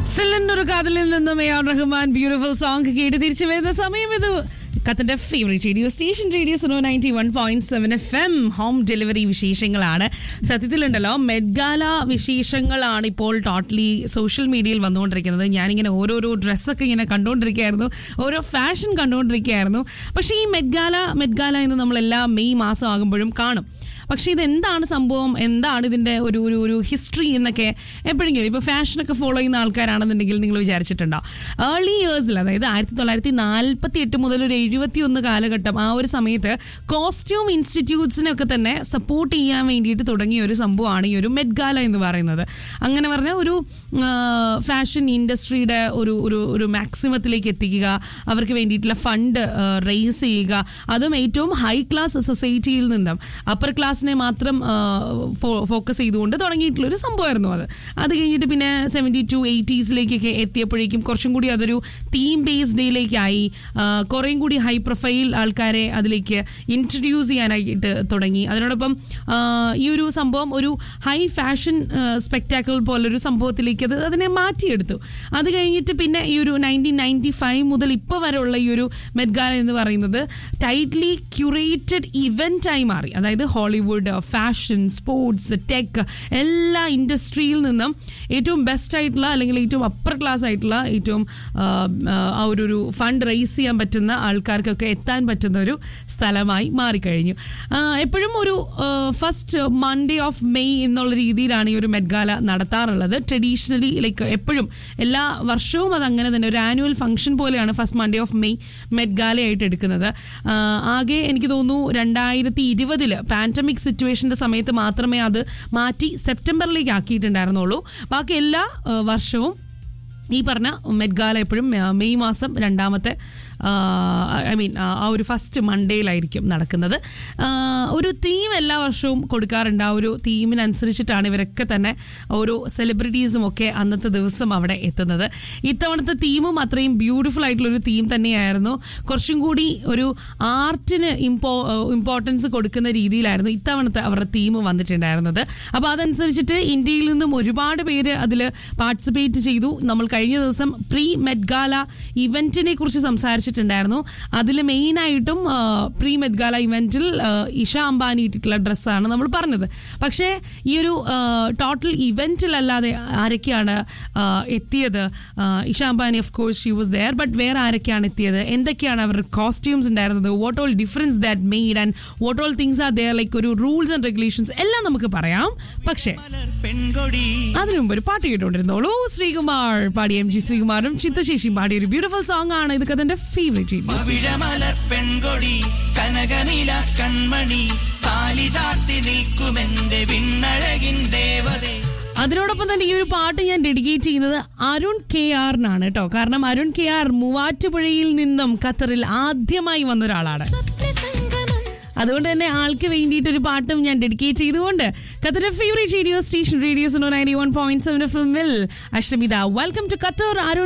cylinder കാതിലിൽ നിന്നും A R Rahman beautiful song കേട്ട് തിരിച്ചു വരുന്ന സമയം ഇത് കത്തിന്റെ favourite radio station radio so ninety one point seven F M home delivery വിശേഷങ്ങളാണ് സത്യത്തിലുണ്ടല്ലോ മെഡ്ഗാല വിശേഷങ്ങളാണ് ഇപ്പോൾ ടോട്ടലി സോഷ്യൽ മീഡിയയിൽ വന്നുകൊണ്ടിരിക്കുന്നത് ഞാനിങ്ങനെ ഓരോരോ ഡ്രസ്സൊക്കെ ഇങ്ങനെ കണ്ടുകൊണ്ടിരിക്കുകയായിരുന്നു ഓരോ ഫാഷൻ കണ്ടുകൊണ്ടിരിക്കുകയായിരുന്നു പക്ഷേ ഈ മെഡ്ഗാല മെഡ്ഗാല എന്ന് നമ്മളെല്ലാ മെയ് മാസം ആകുമ്പോഴും കാണും പക്ഷേ ഇത് എന്താണ് സംഭവം എന്താണ് ഇതിന്റെ ഒരു ഒരു ഒരു ഹിസ്റ്ററി എന്നൊക്കെ എപ്പോഴെങ്കിലും ഇപ്പോൾ ഫാഷനൊക്കെ ഫോളോ ചെയ്യുന്ന ആൾക്കാരാണെന്നുണ്ടെങ്കിൽ നിങ്ങൾ വിചാരിച്ചിട്ടുണ്ടോ ഏർലി ഇയേഴ്സിൽ അതായത് ആയിരത്തി തൊള്ളായിരത്തി നാൽപ്പത്തി എട്ട് മുതൽ ഒരു എഴുപത്തി ഒന്ന് കാലഘട്ടം ആ ഒരു സമയത്ത് കോസ്റ്റ്യൂം ഇൻസ്റ്റിറ്റ്യൂട്ട്സിനൊക്കെ തന്നെ സപ്പോർട്ട് ചെയ്യാൻ വേണ്ടിയിട്ട് തുടങ്ങിയ ഒരു സംഭവമാണ് ഈ ഒരു മെഡ്ഗാല എന്ന് പറയുന്നത് അങ്ങനെ പറഞ്ഞാൽ ഒരു ഫാഷൻ ഇൻഡസ്ട്രിയുടെ ഒരു ഒരു ഒരു മാക്സിമത്തിലേക്ക് എത്തിക്കുക അവർക്ക് വേണ്ടിയിട്ടുള്ള ഫണ്ട് റേസ് ചെയ്യുക അതും ഏറ്റവും ഹൈ ക്ലാസ് സൊസൈറ്റിയിൽ നിന്നും അപ്പർ ക്ലാസ്സിനെ മാത്രം ഫോക്കസ് ചെയ്തുകൊണ്ട് തുടങ്ങിയിട്ടുള്ള ഒരു സംഭവമായിരുന്നു അത് അത് കഴിഞ്ഞിട്ട് പിന്നെ സെവൻറ്റി ടു എയ്റ്റീസിലേക്കൊക്കെ എത്തിയപ്പോഴേക്കും കുറച്ചും കൂടി അതൊരു തീം ബേസ്ഡ് ഡേയിലേക്കായി കുറേയും കൂടി ഹൈ പ്രൊഫൈൽ ആൾക്കാരെ അതിലേക്ക് ഇൻട്രൊഡ്യൂസ് ചെയ്യാനായിട്ട് തുടങ്ങി അതിനോടൊപ്പം ആ, ഈ ഒരു സംഭവം ഒരു ഹൈ ഫാഷൻ സ്പെക്ടാക്കിൾ പോലൊരു സംഭവത്തിലേക്ക് അത് അതിനെ മാറ്റിയെടുത്തു അത് കഴിഞ്ഞിട്ട് പിന്നെ ഈ ഒരു നയൻറ്റീൻ നയൻറ്റി ഫൈവ് മുതൽ ഇപ്പോൾ വരെയുള്ള ഈ ഒരു മെഡ്ഗാല എന്ന് പറയുന്നത് ടൈറ്റ്ലി ക്യൂറേറ്റഡ് ഇവൻ്റായി മാറി അതായത് ഹോളിവുഡ് ഫാഷൻ സ്പോർട്സ് ടെക് എല്ലാ ഇൻഡസ്ട്രിയിൽ നിന്നും ഏറ്റവും ബെസ്റ്റ് ആയിട്ടുള്ള അല്ലെങ്കിൽ ഏറ്റവും അപ്പർ ക്ലാസ് ആയിട്ടുള്ള ഏറ്റവും ആ, ആ ഒരു ഒരു ഫണ്ട് റേസ് ചെയ്യാൻ പറ്റുന്ന ആൾക്കാർക്കൊക്കെ എത്താൻ പറ്റുന്ന ഒരു സ്ഥലമായി മാറിക്കഴിഞ്ഞു ആ, എപ്പോഴും ഒരു ഫസ്റ്റ് മൺഡേ ഓഫ് മെയ് എന്നുള്ള രീതിയിലാണ് ഈ ഒരു മെഡ്ഗാല നടത്താറുള്ളത് ട്രഡീഷണലി ലൈക്ക് എപ്പോഴും എല്ലാ വർഷവും അത് അങ്ങനെ തന്നെ ഒരു ആനുവൽ ഫംഗ്ഷൻ പോലെയാണ് ഫസ്റ്റ് മൺഡേ ഓഫ് മെയ് മെഡ്ഗാലയായിട്ട് എടുക്കുന്നത് ആ, ആകെ എനിക്ക് തോന്നുന്നു രണ്ടായിരത്തി ഇരുപതില് പാൻഡമിക് സിറ്റുവേഷന്റെ സമയത്ത് മാത്രമേ അത് മാറ്റി സെപ്റ്റംബറിലേക്ക് ആക്കിയിട്ടുണ്ടായിരുന്നുള്ളൂ ബാക്കി എല്ലാ ആ, വർഷവും ഈ പറഞ്ഞ മെഡ്ഗാല എപ്പോഴും ആ, മെയ് മാസം രണ്ടാമത്തെ ഐ മീൻ ആ ഒരു ഫസ്റ്റ് മൺഡേയിലായിരിക്കും നടക്കുന്നത് ആ, ഒരു തീം എല്ലാ വർഷവും കൊടുക്കാറുണ്ട് ആ ഒരു തീമിനനുസരിച്ചിട്ടാണ് ഇവരൊക്കെ തന്നെ ഓരോ സെലിബ്രിറ്റീസും ഒക്കെ അന്നത്തെ ദിവസം അവിടെ എത്തുന്നത് ഇത്തവണത്തെ തീമും അത്രയും ബ്യൂട്ടിഫുൾ ആയിട്ടുള്ള ഒരു തീം തന്നെയായിരുന്നു കുറച്ചും കൂടി ഒരു ആർട്ടിന് ഇമ്പോ ഇമ്പോർട്ടൻസ് കൊടുക്കുന്ന രീതിയിലായിരുന്നു ഇത്തവണത്തെ അവരുടെ തീം വന്നിട്ടുണ്ടായിരുന്നത് അപ്പോൾ അതനുസരിച്ചിട്ട് ഇന്ത്യയിൽ നിന്നും ഒരുപാട് പേര് അതിൽ പാർട്ടിസിപ്പേറ്റ് ചെയ്തു നമ്മൾ കഴിഞ്ഞ ദിവസം പ്രീ മെഡ്ഗാല ഇവന്റിനെ കുറിച്ച് സംസാരിച്ചിട്ടുണ്ടായിരുന്നു അതിൽ മെയിനായിട്ടും പ്രീ മെഡ്ഗാല ഇവന്റിൽ ഇഷ അംബാനി ഇട്ടിട്ടുള്ള ഡ്രസ്സാണ് നമ്മൾ പറഞ്ഞത് പക്ഷേ ഈ ഒരു ടോട്ടൽ ഇവന്റിലല്ലാതെ ആരൊക്കെയാണ് ആ, എത്തിയത് ആ, Isha Ambani of course she was there but വേറെ ആരൊക്കെയാണ് എത്തിയത് എന്തൊക്കെയാണ് അവരുടെ കോസ്റ്റ്യൂംസ് ഉണ്ടായിരുന്നത് what all difference that made and what all things are there like ഒരു റൂൾസ് ആൻഡ് റെഗുലേഷൻസ് എല്ലാം നമുക്ക് പറയാം പക്ഷേ മലർ പെൺകൊടി അതിനു മുമ്പ് ഒരു പാട്ട് കേട്ടുകൊണ്ടിരുന്നോളൂ ശ്രീകുമാർ പാടി എം ജി ശ്രീകുമാറും ചിത്തശേഷിയും പാടിയ ഒരു ബ്യൂട്ടിഫുൾ സോങ് ആണ് ഇതൊക്കെ തന്റെ ഫേവറേറ്റ് പവിഴമലർ പെൺകൊടി കനകനില കൺമണി താലി ചാർത്തി നിൽക്കുമെന്റെ വിണ്ണഴകിൻ ദേവതേ അതിനോടൊപ്പം തന്നെ ഈ ഒരു പാട്ട് ഞാൻ ഡെഡിക്കേറ്റ് ചെയ്യുന്നത് അരുൺ കെ ആറിനാണ് കേട്ടോ കാരണം അരുൺ കെ ആർ മൂവാറ്റുപുഴയിൽ നിന്നും ഖത്തറിൽ ആദ്യമായി വന്ന ഒരാളാണ് അതുകൊണ്ട് തന്നെ ആൾക്ക് വേണ്ടിയിട്ട് ഒരു പാട്ടും ഞാൻ ഡെഡിക്കേറ്റ് ചെയ്തുകൊണ്ട് ഖത്തറിന്റെ favourite radio station radio ninety one point seven ഫിലിമിൽ അഷ്ടമിത വെൽക്കം ടു ഖത്തർ അരുൺ